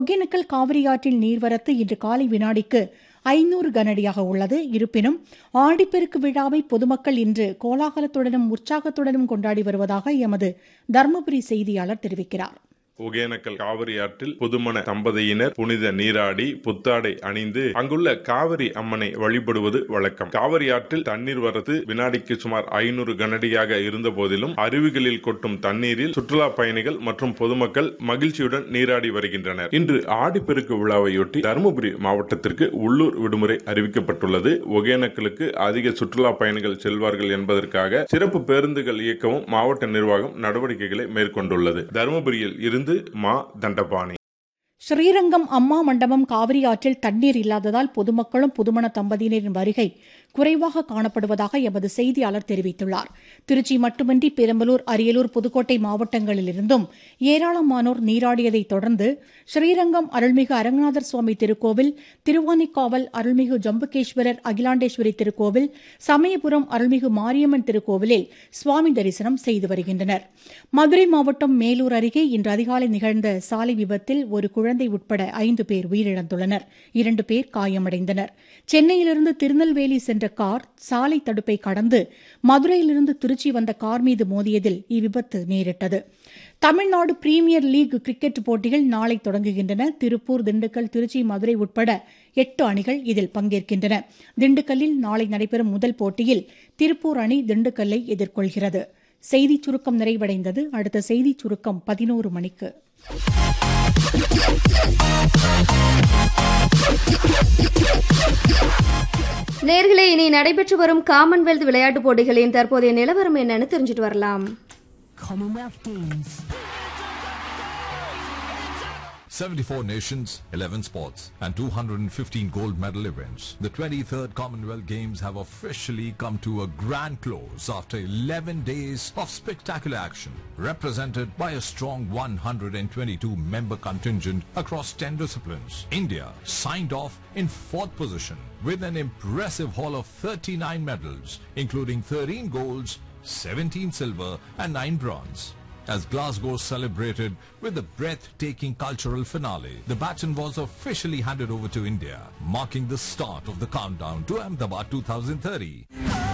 ஒகேனக்கல் காவிரியாற்றில் நீர்வரத்து இன்று காலை வினாடிக்கு ஐநூறு கனஅடியாக உள்ளது இருப்பினும் ஆடிப்பெருக்கு விழாவை பொதுமக்கள் இன்று கோலாகலத்துடனும் உற்சாகத்துடனும் கொண்டாடி வருவதாக எமது தருமபுரி செய்தியாளர் தெரிவிக்கிறார் ஒகேனக்கல் காவிரி ஆற்றில் புதுமண தம்பதியினர் புனித நீராடி புத்தாடை அணிந்து அங்குள்ள காவிரி அம்மனை வழிபடுவது வழக்கம் காவிரி ஆற்றில் தண்ணீர் வரத்து வினாடிக்கு சுமார் ஐநூறு கனடியாக இருந்த போதிலும் அருவிகளில் கொட்டும் தண்ணீரில் சுற்றுலா பயணிகள் மற்றும் பொதுமக்கள் மகிழ்ச்சியுடன் நீராடி வருகின்றனர் இன்று ஆடிப்பெருக்கு விழாவையொட்டி தருமபுரி மாவட்டத்திற்கு உள்ளூர் விடுமுறை அறிவிக்கப்பட்டுள்ளது ஒகேனக்கலுக்கு அதிக சுற்றுலா பயணிகள் செல்வார்கள் என்பதற்காக சிறப்பு பேருந்துகள் இயக்கவும் மாவட்ட நிர்வாகம் நடவடிக்கைகளை மேற்கொண்டுள்ளது தருமபுரியில் இருந்து மா தண்டபாணி ஸ்ரீரங்கம் அம்மா மண்டபம் காவிரி ஆற்றில் தண்ணீர் இல்லாததால் பொதுமக்களும் புதுமண தம்பதியினரின் வருகை குறைவாக காணப்படுவதாக எமது செய்தியாளர் தெரிவித்துள்ளார் திருச்சி மட்டுமின்றி பெரம்பலூர் அரியலூர் புதுக்கோட்டை மாவட்டங்களிலிருந்தும் ஏராளமானோர் நீராடியதைத் தொடர்ந்து ஸ்ரீரங்கம் அருள்மிகு அரங்கநாதர் சுவாமி திருக்கோவில் திருவானிக்காவல் அருள்மிகு ஜம்புகேஸ்வரர் அகிலாண்டேஸ்வரி திருக்கோவில் சமயபுரம் அருள்மிகு மாரியம்மன் திருக்கோவிலில் சுவாமி தரிசனம் செய்து வருகின்றனர் மதுரை மாவட்டம் மேலூர் அருகே இன்று அதிகாலை நிகழ்ந்த சாலை விபத்தில் ஒரு குழந்தை உட்பட ஐந்து பேர் உயிரிழந்துள்ளனர் இரண்டு பேர் காயமடைந்தனர் சென்னையிலிருந்து திருநெல்வேலி சென்ற கார் சாலை தடுப்பை கடந்து மதுரையிலிருந்து திருச்சி வந்த கார் மீது மோதியதில் இவ்விபத்து நேரிட்டது தமிழ்நாடு பிரீமியர் லீக் கிரிக்கெட் போட்டிகள் நாளை தொடங்குகின்றன திருப்பூர் திண்டுக்கல் திருச்சி மதுரை உட்பட எட்டு அணிகள் இதில் பங்கேற்கின்றன திண்டுக்கல்லில் நாளை நடைபெறும் முதல் போட்டியில் திருப்பூர் அணி திண்டுக்கல்லை எதிர்கொள்கிறது செய்திச் சுருக்கம் நிறைவடைந்தது அடுத்த செய்திச் சுருக்கம் பதினோரு மணிக்கு நேர்களே இனி நடைபெற்று வரும் காமன்வெல்த் விளையாட்டுப் போட்டிகளின் தற்போதைய நிலவரம் என்னன்னு தெரிஞ்சுட்டு வரலாம் Commonwealth Games. 74 nations, 11 sports, and 215 gold medal events. The 23rd Commonwealth Games have officially come to a grand close after 11 days of spectacular action, represented by a strong 122 member contingent across 10 disciplines. India signed off in fourth position with an impressive haul of 39 medals, including 13 golds, 17 silver, and 9 bronze. As Glasgow celebrated with a breathtaking cultural finale, the baton was officially handed over to India, marking the start of the countdown to Ahmedabad 2030.